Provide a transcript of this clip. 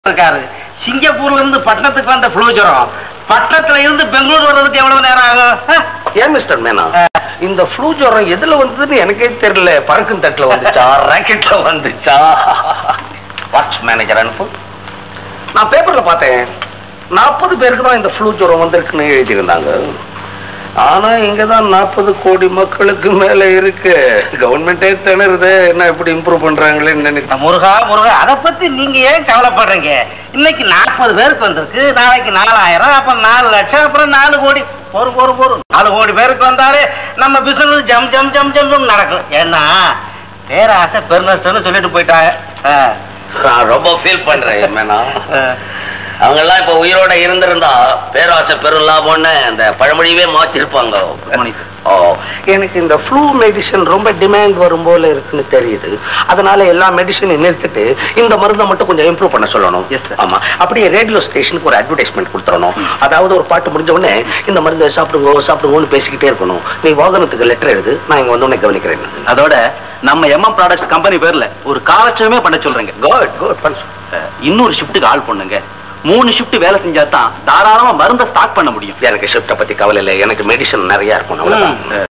இருக்காரு சிங்கப்பூர்ல இருந்து பட்டணத்துக்கு வந்த ஃப்ளூ ஜுரம் பட்டணத்துல இருந்து பெங்களூர் வர்றதுக்கு எவ்வளவு நேரம் ஆகும் அஹ், ஏன் மிஸ்டர் மேனா இந்த ஃப்ளூ ஜுரம் எதுல வந்ததுன்னு எனக்கே தெரியல பறக்கும் தட்டுல வந்துச்சா ராக்கெட்ல வந்துச்சா வாட்ச் மேனேஜர் அனுப்பு நான் பேப்பர்ல பார்த்தேன் நாற்பது பேருக்கு தான் இந்த ஃப்ளூ ஜுரம் வந்திருக்குன்னு எழுதியிருந்தாங்க ஆனா இங்கதான் நாற்பது கோடி மக்களுக்கு மேல இருக்கு கவர்மெண்டே திணறுது என்ன இப்படி இம்ப்ரூவ் பண்றாங்களேன்னு நினைக்கிறேன் முருகா முருகா அதை பத்தி நீங்க ஏன் கவலைப்படுறீங்க இன்னைக்கு நாற்பது பேருக்கு வந்திருக்கு நாளைக்கு நாலாயிரம் அப்புறம் நாலு லட்சம் அப்புறம் நாலு கோடி ஒரு ஒரு ஒரு நாலு கோடி பேருக்கு வந்தாலே நம்ம பிசினஸ் ஜம் ஜம் ஜம் ஜம் ஜம் நடக்கும் ஏன்னா பேராசை பெருநஷ்டம்னு சொல்லிட்டு போயிட்டாங்க அஹ், நான் ரொம்ப ஃபீல் பண்றேன் மேனா அஹ். அவங்க எல்லாம் இப்ப உயிரோட இருந்திருந்தா பேராசை பெரும் லாபம்னு அந்த பழமொழியவே மாத்திருப்பாங்க ஓ எனக்கு இந்த ஃப்ளூ மெடிசன் ரொம்ப டிமாண்ட் வரும் போல இருக்குன்னு தெரியுது அதனால எல்லா மெடிசனையும் நிறுத்திட்டு இந்த மருந்தை மட்டும் கொஞ்சம் இம்ப்ரூவ் பண்ண சொல்லணும் Yes, sir. ஆமா அப்படியே ரேடியோ ஸ்டேஷனுக்கு ஒரு அட்வர்டைஸ்மெண்ட் கொடுத்துறணும் அதாவது ஒரு பாட்டு முடிஞ்ச உடனே இந்த மருந்தை சாப்பிடுங்க சாப்பிடுங்கன்னு பேசிக்கிட்டே இருக்கணும் நீ வாகனத்துக்கு லெட்டர் எழுது நான் இங்க வந்து உடனே கவனிக்கிறேன் அதோட நம்ம எம்எம் ப்ராடக்ட்ஸ் கம்பெனி பேர்ல ஒரு காலட்சமே பண்ண சொல்றேங்க குட் குட் பண்ண அஹ், இன்னொரு ஷிஃப்ட்டுக்கு ஆள் பண்ணுங்க மூணு ஷிஃப்ட் வேலை செஞ்சா தான் தாராளமா மருந்த ஸ்டாக் பண்ண முடியும் எனக்கு ஷிஃப்ட்டை பத்தி கவலை இல்லை எனக்கு மெடிசன் நிறைய இருக்கணும் அவ்வளவுதான்